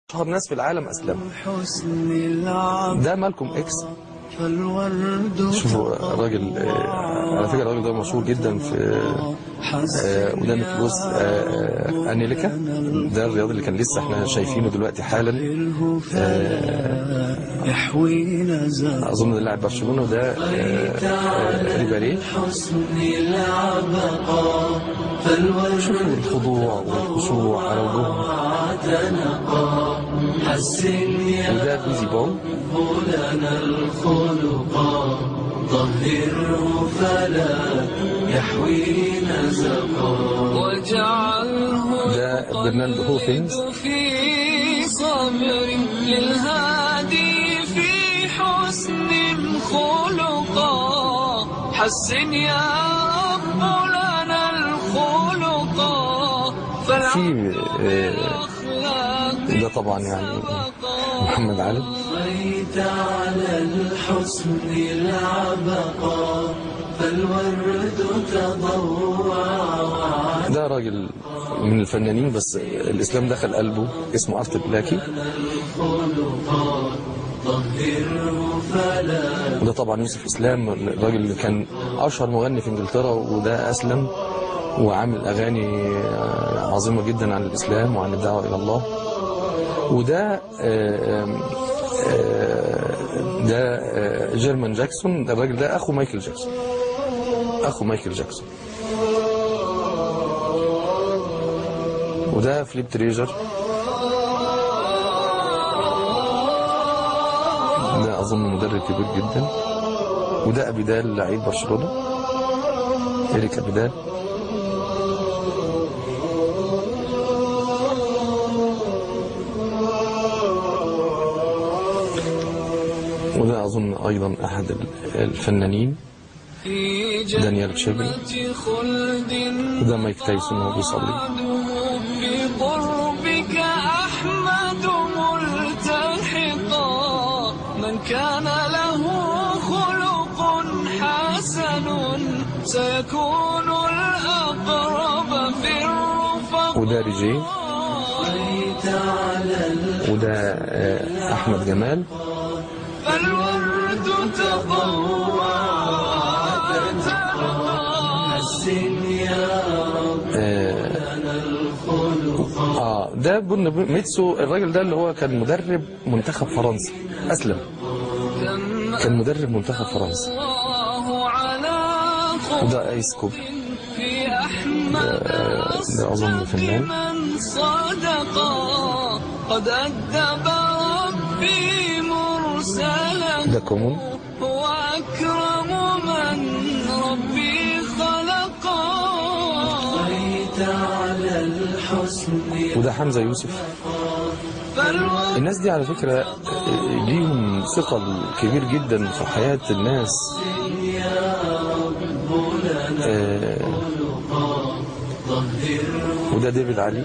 أشهر ناس في العالم أسلموا حسن العبد ده مالكوم إكس فالورد شوفوا الراجل آه، على فكرة الراجل ده مشهور جدا في آه، قدام الفلوس آه، آه، أنيليكا ده الرياضي اللي كان لسه احنا شايفينه دلوقتي حالا له فلا يحوينا زاد أظن ده لاعب برشلونة وده آه، آه، ريبيري حسن العبقى فالورد شوفوا الخضوع والخشوع على وجوههم تنقى حسن وده بيزي بول لنا الخلقا طهره فلا يحوينا زقا واجعله ده برناردو هوفينز في صبر للهادي في حسن خلقا حسن يا رب لنا الخلقا في آه، فالأخلاق ده طبعا يعني محمد علي بقيت على الحسن العبقا فالورد تضوع وعد ده راجل من الفنانين بس الإسلام دخل قلبه اسمه أرت بلاكي خلقا طهره فلا وده طبعا يوسف إسلام الراجل اللي كان أشهر مغني في إنجلترا وده أسلم وعامل أغاني آه، عظيمة جدا عن الإسلام وعن الدعوة إلى الله وده آه، آم، آه، ده آه، جيرمان جاكسون الراجل ده أخو مايكل جاكسون أخو مايكل جاكسون وده فليب تريجر ده أظن مدرب كبير جدا وده أبيدال لعيب برشلونة إريك أبيدال وده أظن أيضا أحد الفنانين في دانيال تشيبل جنة خلد وده مايك تايسون وهو بيصلي في قربك أحمد ملتحقا من كان له خلق حسن سيكون الأقرب في الرفق وده ريجي بقيت على وده آه، أحمد جمال فالورد تضوع حسن يا رب آه، لنا الخلق اه ده بن ميتسو الراجل ده اللي هو كان مدرب منتخب فرنسا اسلم كان مدرب منتخب فرنسا الله على خلق وده ايس كوب في أحمد ده اظن فنان من صدقا قد أدب ربي مرسلا ده كومون هو أكرم من ربي خلقا بقيت على الحسن وده حمزه يوسف فالورد الناس دي على فكره آه، ليهم ثقل كبير جدا في حياه الناس آه، وده ديفيد علي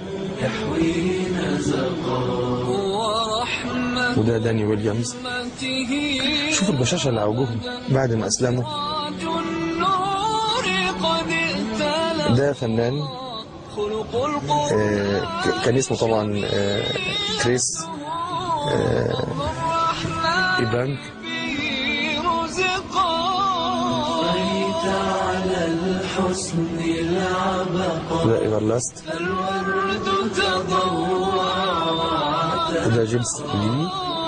ورحمته وده داني ويليامز شوفوا البشاشه اللي على وجوههم بعد ما اسلموا تاج النور قد ائتلى ده فنان خلق القرآن آه، ك- كان اسمه طبعا آه، كريس آه، إيبانك به رزقا بقيت على الحسن العبقا وده إيفرلاست الورد تضوع وده جيمس لي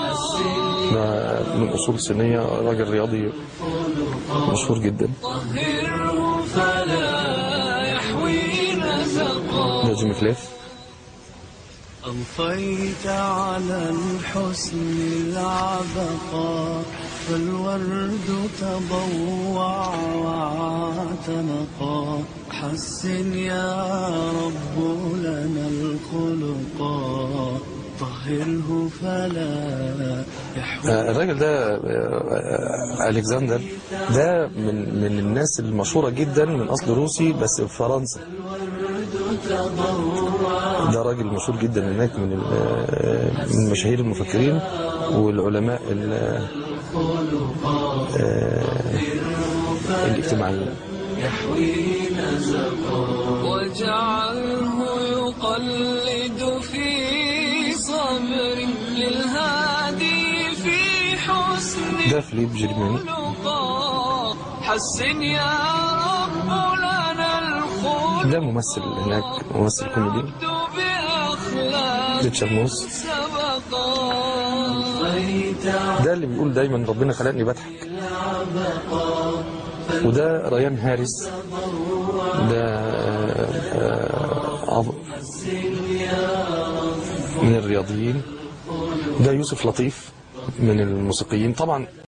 ده من أصول صينية راجل رياضي مشهور جدا طهره فلا يحوي نزقا ده جيمي كليف أضفيت على الحسن العبقا فالورد تضوع واعتنقا حسن يا رب لنا الخلقا طهره فلا يحوي آه، الراجل ده آه، آه، ألكسندر ده من من الناس المشهورة جدا من أصل روسي بس في فرنسا ده راجل مشهور جدا هناك من ال- آه، من مشاهير المفكرين والعلماء ال- آه، الاجتماعيين واجعله يقلد في صبر حسن ده فيليب جيرماني الخلق حسن يا رب لنا الخلق ده ممثل هناك ممثل كوميدي بأخلاق ريتشارد موس سبقا ده اللي بيقول دايما ربنا خلقني بضحك وده ريان هاريس ده آه، آه، عظ- من الرياضيين ده يوسف لطيف من الموسيقيين طبعا